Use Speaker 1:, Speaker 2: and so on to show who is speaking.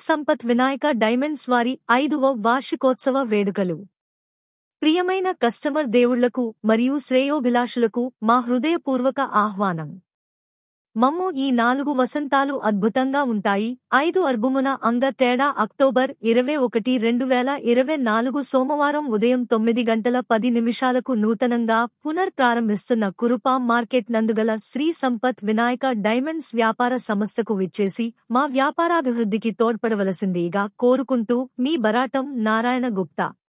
Speaker 1: Sampath Vinayaka diamonds వారి ఐదవ వార్షికోత్సవ వేడుకలు ప్రియమైన కస్టమర్ దేవుళ్లకు మరియు శ్రేయోభిలాషులకు మా హృదయపూర్వక ఆహ్వానం మమ్ము ఈ నాలుగు వసంతాలు అద్భుతంగా ఉంటాయి ఐదు అర్బుమున అంగ తేడా అక్టోబర్ ఇరవై ఒకటి రెండు వేల ఇరవై నాలుగు సోమవారం ఉదయం తొమ్మిది గంటల పది నిమిషాలకు నూతనంగా పునర్ప్రారంభిస్తున్న కురుపా మార్కెట్ నందుగల శ్రీ సంపత్ వినాయక డైమండ్స్ వ్యాపార సంస్థకు విచ్చేసి మా వ్యాపారాభివృద్ధికి తోడ్పడవలసిందిగా కోరుకుంటూ మీ బరాటం నారాయణ గుప్తా